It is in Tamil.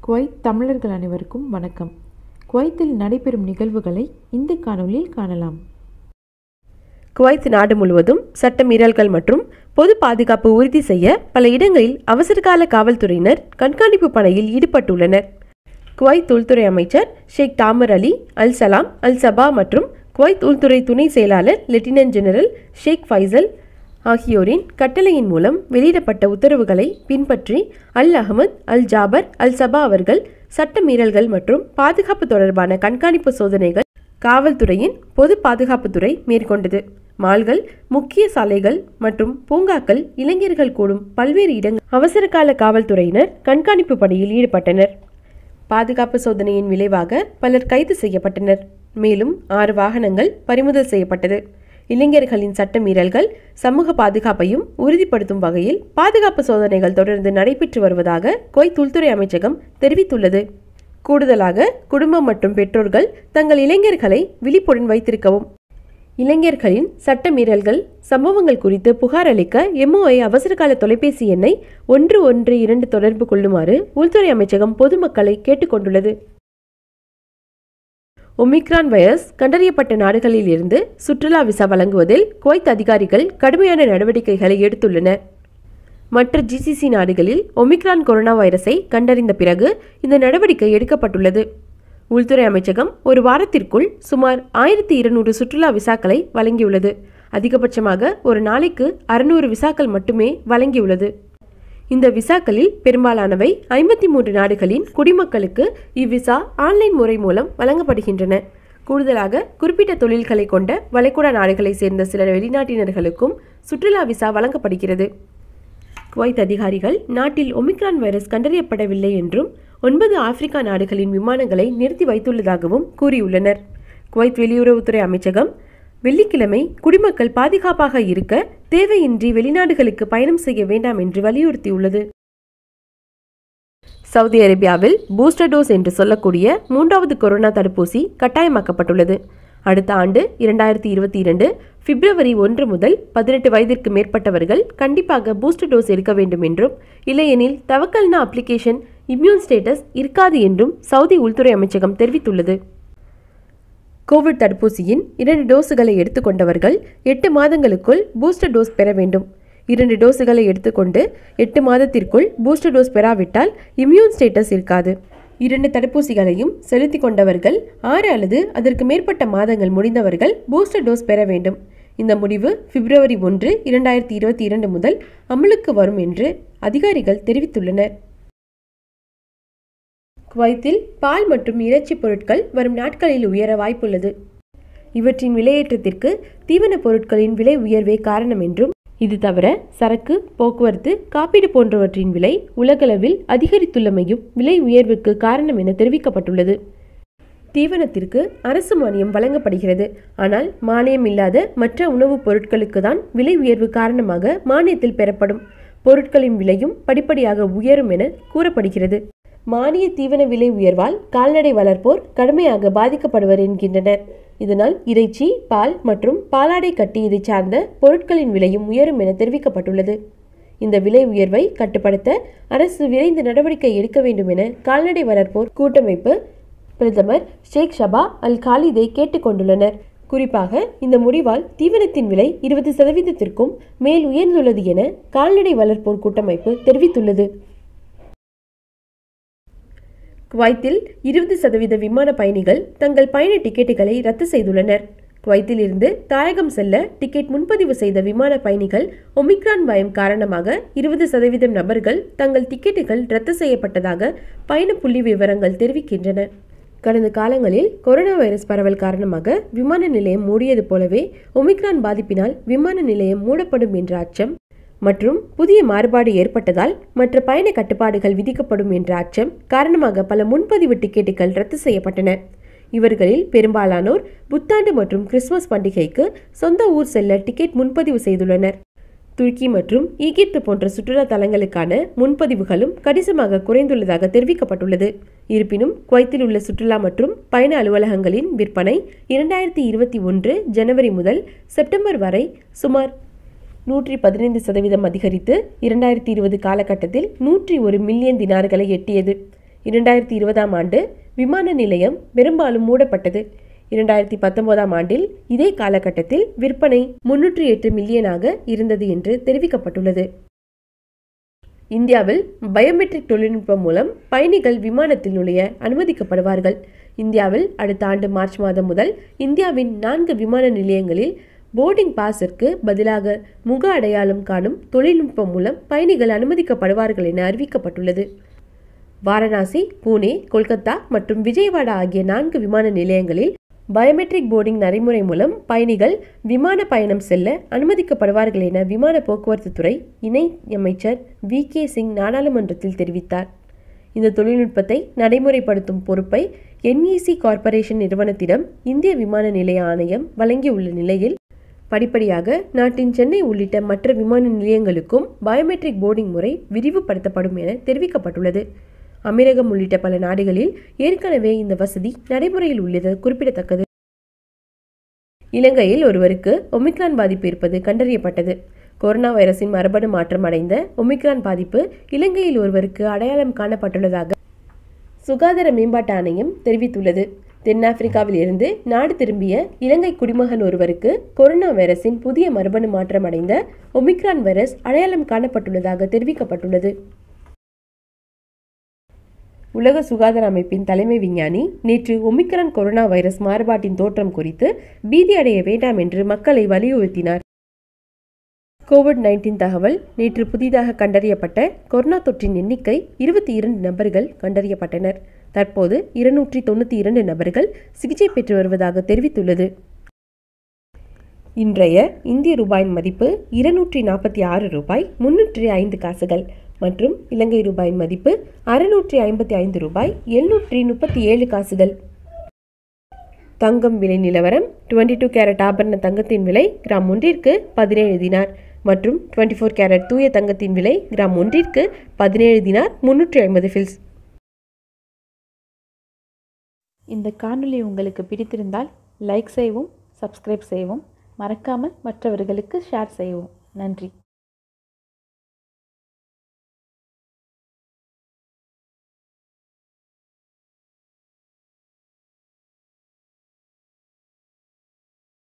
குவைத் தமிழர்கள் அனைவருக்கும் வணக்கம் குவைத்தில் நடைபெறும் நிகழ்வுகளை இந்த காணொளியில் காணலாம் குவைத் நாடு முழுவதும் சட்ட மீறல்கள் மற்றும் பொது பாதுகாப்பு உறுதி செய்ய பல இடங்களில் அவசரகால காவல்துறையினர் கண்காணிப்பு பணியில் ஈடுபட்டுள்ளனர் குவைத் உள்துறை அமைச்சர் ஷேக் தாமர் அலி அல் சலாம் அல் சபா மற்றும் குவைத் உள்துறை துணை செயலாளர் லெப்டினன்ட் ஜெனரல் ஷேக் ஃபைசல் ஆகியோரின் கட்டளையின் மூலம் வெளியிடப்பட்ட உத்தரவுகளை பின்பற்றி அல் அகமது அல் ஜாபர் அல் சபா அவர்கள் சட்ட மீறல்கள் மற்றும் பாதுகாப்பு தொடர்பான கண்காணிப்பு சோதனைகள் காவல்துறையின் பொது பாதுகாப்புத்துறை மேற்கொண்டது மால்கள் முக்கிய சாலைகள் மற்றும் பூங்காக்கள் இளைஞர்கள் கூடும் பல்வேறு இடங்கள் அவசரகால காவல்துறையினர் கண்காணிப்பு பணியில் ஈடுபட்டனர் பாதுகாப்பு சோதனையின் விளைவாக பலர் கைது செய்யப்பட்டனர் மேலும் ஆறு வாகனங்கள் பறிமுதல் செய்யப்பட்டது இளைஞர்களின் சட்ட மீறல்கள் சமூக பாதுகாப்பையும் உறுதிப்படுத்தும் வகையில் பாதுகாப்பு சோதனைகள் தொடர்ந்து நடைபெற்று வருவதாக குவைத் உள்துறை அமைச்சகம் தெரிவித்துள்ளது கூடுதலாக குடும்பம் மற்றும் பெற்றோர்கள் தங்கள் இளைஞர்களை விழிப்புடன் வைத்திருக்கவும் இளைஞர்களின் சட்ட மீறல்கள் சம்பவங்கள் குறித்து புகார் அளிக்க எம்ஓஐ அவசரகால தொலைபேசி எண்ணை ஒன்று ஒன்று இரண்டு தொடர்பு கொள்ளுமாறு உள்துறை அமைச்சகம் பொதுமக்களை கேட்டுக்கொண்டுள்ளது ஒமிக்ரான் வைரஸ் கண்டறியப்பட்ட நாடுகளில் இருந்து சுற்றுலா விசா வழங்குவதில் குவைத் அதிகாரிகள் கடுமையான நடவடிக்கைகளை எடுத்துள்ளனர் மற்ற ஜிசிசி நாடுகளில் ஒமிக்ரான் கொரோனா வைரஸை கண்டறிந்த பிறகு இந்த நடவடிக்கை எடுக்கப்பட்டுள்ளது உள்துறை அமைச்சகம் ஒரு வாரத்திற்குள் சுமார் ஆயிரத்தி இருநூறு சுற்றுலா விசாக்களை வழங்கியுள்ளது அதிகபட்சமாக ஒரு நாளைக்கு அறுநூறு விசாக்கள் மட்டுமே வழங்கியுள்ளது இந்த விசாக்களில் பெரும்பாலானவை ஐம்பத்தி மூன்று நாடுகளின் குடிமக்களுக்கு இவ்விசா ஆன்லைன் முறை மூலம் வழங்கப்படுகின்றன கூடுதலாக குறிப்பிட்ட தொழில்களை கொண்ட வளைகுடா நாடுகளை சேர்ந்த சில வெளிநாட்டினர்களுக்கும் சுற்றுலா விசா வழங்கப்படுகிறது குவைத் அதிகாரிகள் நாட்டில் ஒமிக்ரான் வைரஸ் கண்டறியப்படவில்லை என்றும் ஒன்பது ஆப்பிரிக்கா நாடுகளின் விமானங்களை நிறுத்தி வைத்துள்ளதாகவும் கூறியுள்ளனர் குவைத் வெளியுறவுத்துறை அமைச்சகம் வெள்ளிக்கிழமை குடிமக்கள் பாதுகாப்பாக இருக்க தேவையின்றி வெளிநாடுகளுக்கு பயணம் செய்ய வேண்டாம் என்று வலியுறுத்தியுள்ளது சவுதி அரேபியாவில் பூஸ்டர் டோஸ் என்று சொல்லக்கூடிய மூன்றாவது கொரோனா தடுப்பூசி கட்டாயமாக்கப்பட்டுள்ளது அடுத்த ஆண்டு இரண்டாயிரத்தி இருபத்தி இரண்டு பிப்ரவரி ஒன்று முதல் பதினெட்டு வயதிற்கு மேற்பட்டவர்கள் கண்டிப்பாக பூஸ்டர் டோஸ் எடுக்க வேண்டும் என்றும் இல்லையெனில் தவக்கல்னா அப்ளிகேஷன் இம்யூன் ஸ்டேட்டஸ் இருக்காது என்றும் சவுதி உள்துறை அமைச்சகம் தெரிவித்துள்ளது கோவிட் தடுப்பூசியின் இரண்டு டோஸுகளை எடுத்துக்கொண்டவர்கள் எட்டு மாதங்களுக்குள் பூஸ்டர் டோஸ் பெற வேண்டும் இரண்டு டோஸுகளை எடுத்துக்கொண்டு எட்டு மாதத்திற்குள் பூஸ்டர் டோஸ் பெறாவிட்டால் இம்யூன் ஸ்டேட்டஸ் இருக்காது இரண்டு தடுப்பூசிகளையும் செலுத்திக் கொண்டவர்கள் ஆறு அல்லது அதற்கு மேற்பட்ட மாதங்கள் முடிந்தவர்கள் பூஸ்டர் டோஸ் பெற வேண்டும் இந்த முடிவு பிப்ரவரி ஒன்று இரண்டாயிரத்தி இருபத்தி இரண்டு முதல் அமலுக்கு வரும் என்று அதிகாரிகள் தெரிவித்துள்ளனர் குவைத்தில் பால் மற்றும் இறைச்சி பொருட்கள் வரும் நாட்களில் உயர வாய்ப்புள்ளது இவற்றின் விலையேற்றத்திற்கு தீவனப் பொருட்களின் விலை உயர்வே காரணம் என்றும் இது தவிர சரக்கு போக்குவரத்து காப்பீடு போன்றவற்றின் விலை உலகளவில் அதிகரித்துள்ளமையும் விலை உயர்வுக்கு காரணம் என தெரிவிக்கப்பட்டுள்ளது தீவனத்திற்கு அரசு மானியம் வழங்கப்படுகிறது ஆனால் மானியம் இல்லாத மற்ற உணவுப் பொருட்களுக்கு தான் விலை உயர்வு காரணமாக மானியத்தில் பெறப்படும் பொருட்களின் விலையும் படிப்படியாக உயரும் என கூறப்படுகிறது மானிய தீவன விலை உயர்வால் கால்நடை வளர்ப்போர் கடுமையாக பாதிக்கப்படுவர் என்கின்றனர் இதனால் இறைச்சி பால் மற்றும் பாலாடை கட்டி இதை சார்ந்த பொருட்களின் விலையும் உயரும் என தெரிவிக்கப்பட்டுள்ளது இந்த விலை உயர்வை கட்டுப்படுத்த அரசு விரைந்து நடவடிக்கை எடுக்க வேண்டும் என கால்நடை வளர்ப்போர் கூட்டமைப்பு பிரதமர் ஷேக் ஷபா அல் காலிதை கேட்டுக்கொண்டுள்ளனர் குறிப்பாக இந்த முடிவால் தீவனத்தின் விலை இருபது சதவீதத்திற்கும் மேல் உயர்ந்துள்ளது என கால்நடை வளர்ப்போர் கூட்டமைப்பு தெரிவித்துள்ளது குவைத்தில் இருபது சதவீத விமான பயணிகள் தங்கள் பயண டிக்கெட்டுகளை ரத்து செய்துள்ளனர் குவைத்தில் இருந்து தாயகம் செல்ல டிக்கெட் முன்பதிவு செய்த விமான பயணிகள் ஒமிக்ரான் பயம் காரணமாக இருபது சதவீதம் நபர்கள் தங்கள் டிக்கெட்டுகள் ரத்து செய்யப்பட்டதாக பயண புள்ளி விவரங்கள் தெரிவிக்கின்றன கடந்த காலங்களில் கொரோனா வைரஸ் பரவல் காரணமாக விமான நிலையம் மூடியது போலவே ஒமிக்ரான் பாதிப்பினால் விமான நிலையம் மூடப்படும் என்ற அச்சம் மற்றும் புதிய மாறுபாடு ஏற்பட்டதால் மற்ற பயண கட்டுப்பாடுகள் விதிக்கப்படும் என்ற அச்சம் காரணமாக பல முன்பதிவு டிக்கெட்டுகள் ரத்து செய்யப்பட்டன இவர்களில் பெரும்பாலானோர் புத்தாண்டு மற்றும் கிறிஸ்துமஸ் பண்டிகைக்கு சொந்த ஊர் செல்ல டிக்கெட் முன்பதிவு செய்துள்ளனர் துருக்கி மற்றும் ஈகிப்து போன்ற சுற்றுலா தலங்களுக்கான முன்பதிவுகளும் கணிசமாக குறைந்துள்ளதாக தெரிவிக்கப்பட்டுள்ளது இருப்பினும் குவைத்தில் உள்ள சுற்றுலா மற்றும் பயண அலுவலகங்களின் விற்பனை இரண்டாயிரத்தி இருபத்தி ஒன்று ஜனவரி முதல் செப்டம்பர் வரை சுமார் நூற்றி பதினைந்து சதவீதம் அதிகரித்து இரண்டாயிரத்தி இருபது காலகட்டத்தில் நூற்றி ஒரு மில்லியன் தினார்களை எட்டியது இரண்டாயிரத்தி இருபதாம் ஆண்டு விமான நிலையம் பெரும்பாலும் மூடப்பட்டது இரண்டாயிரத்தி பத்தொன்பதாம் ஆண்டில் இதே காலகட்டத்தில் விற்பனை முன்னூற்றி எட்டு மில்லியனாக இருந்தது என்று தெரிவிக்கப்பட்டுள்ளது இந்தியாவில் பயோமெட்ரிக் தொழில்நுட்பம் மூலம் பயணிகள் விமானத்தில் நுழைய அனுமதிக்கப்படுவார்கள் இந்தியாவில் அடுத்த ஆண்டு மார்ச் மாதம் முதல் இந்தியாவின் நான்கு விமான நிலையங்களில் போர்டிங் பாஸிற்கு பதிலாக முக அடையாளம் காணும் தொழில்நுட்பம் மூலம் பயணிகள் அனுமதிக்கப்படுவார்கள் என அறிவிக்கப்பட்டுள்ளது வாரணாசி பூனே கொல்கத்தா மற்றும் விஜயவாடா ஆகிய நான்கு விமான நிலையங்களில் பயோமெட்ரிக் போர்டிங் நடைமுறை மூலம் பயணிகள் விமான பயணம் செல்ல அனுமதிக்கப்படுவார்கள் என விமான போக்குவரத்து துறை இணை அமைச்சர் வி கே சிங் நாடாளுமன்றத்தில் தெரிவித்தார் இந்த தொழில்நுட்பத்தை நடைமுறைப்படுத்தும் பொறுப்பை என்இசி கார்ப்பரேஷன் நிறுவனத்திடம் இந்திய விமான நிலைய ஆணையம் வழங்கியுள்ள நிலையில் படிப்படியாக நாட்டின் சென்னை உள்ளிட்ட மற்ற விமான நிலையங்களுக்கும் பயோமெட்ரிக் போர்டிங் முறை விரிவுபடுத்தப்படும் என தெரிவிக்கப்பட்டுள்ளது அமீரகம் உள்ளிட்ட பல நாடுகளில் ஏற்கனவே இந்த வசதி நடைமுறையில் உள்ளது குறிப்பிடத்தக்கது இலங்கையில் ஒருவருக்கு ஒமிக்ரான் பாதிப்பு இருப்பது கண்டறியப்பட்டது கொரோனா வைரஸின் மரபணு மாற்றம் அடைந்த ஒமிக்ரான் பாதிப்பு இலங்கையில் ஒருவருக்கு அடையாளம் காணப்பட்டுள்ளதாக சுகாதார மேம்பாட்டு ஆணையம் தெரிவித்துள்ளது தென்னாப்பிரிக்காவில் இருந்து நாடு திரும்பிய இலங்கை குடிமகன் ஒருவருக்கு கொரோனா வைரஸின் புதிய மரபணு மாற்றம் அடைந்த ஒமிக்ரான் வைரஸ் அடையாளம் காணப்பட்டுள்ளதாக தெரிவிக்கப்பட்டுள்ளது உலக சுகாதார அமைப்பின் தலைமை விஞ்ஞானி நேற்று ஒமிக்ரான் கொரோனா வைரஸ் மாறுபாட்டின் தோற்றம் குறித்து பீதி அடைய வேண்டாம் என்று மக்களை வலியுறுத்தினார் கோவிட் நைன்டீன் தகவல் நேற்று புதிதாக கண்டறியப்பட்ட கொரோனா தொற்றின் எண்ணிக்கை இருபத்தி இரண்டு நபர்கள் கண்டறியப்பட்டனர் தற்போது இருநூற்றி தொண்ணூற்றி இரண்டு நபர்கள் சிகிச்சை பெற்று வருவதாக தெரிவித்துள்ளது இன்றைய இந்திய ரூபாயின் மதிப்பு இருநூற்றி நாற்பத்தி ஆறு ரூபாய் முன்னூற்றி ஐந்து காசுகள் மற்றும் இலங்கை ரூபாயின் மதிப்பு அறுநூற்றி ஐம்பத்தி ஐந்து ரூபாய் எழுநூற்றி முப்பத்தி ஏழு காசுகள் தங்கம் விலை நிலவரம் டுவெண்ட்டி டூ கேரட் ஆபரண தங்கத்தின் விலை கிராம் ஒன்றிற்கு பதினேழு தினார் மற்றும் டுவெண்ட்டி ஃபோர் கேரட் தூய தங்கத்தின் விலை கிராம் ஒன்றிற்கு பதினேழு தினார் முன்னூற்றி ஐம்பது ஃபில்ஸ் இந்த காணொளி உங்களுக்கு பிடித்திருந்தால் லைக் செய்யவும் சப்ஸ்கிரைப் செய்யவும் மறக்காமல் மற்றவர்களுக்கு ஷேர் செய்யவும் நன்றி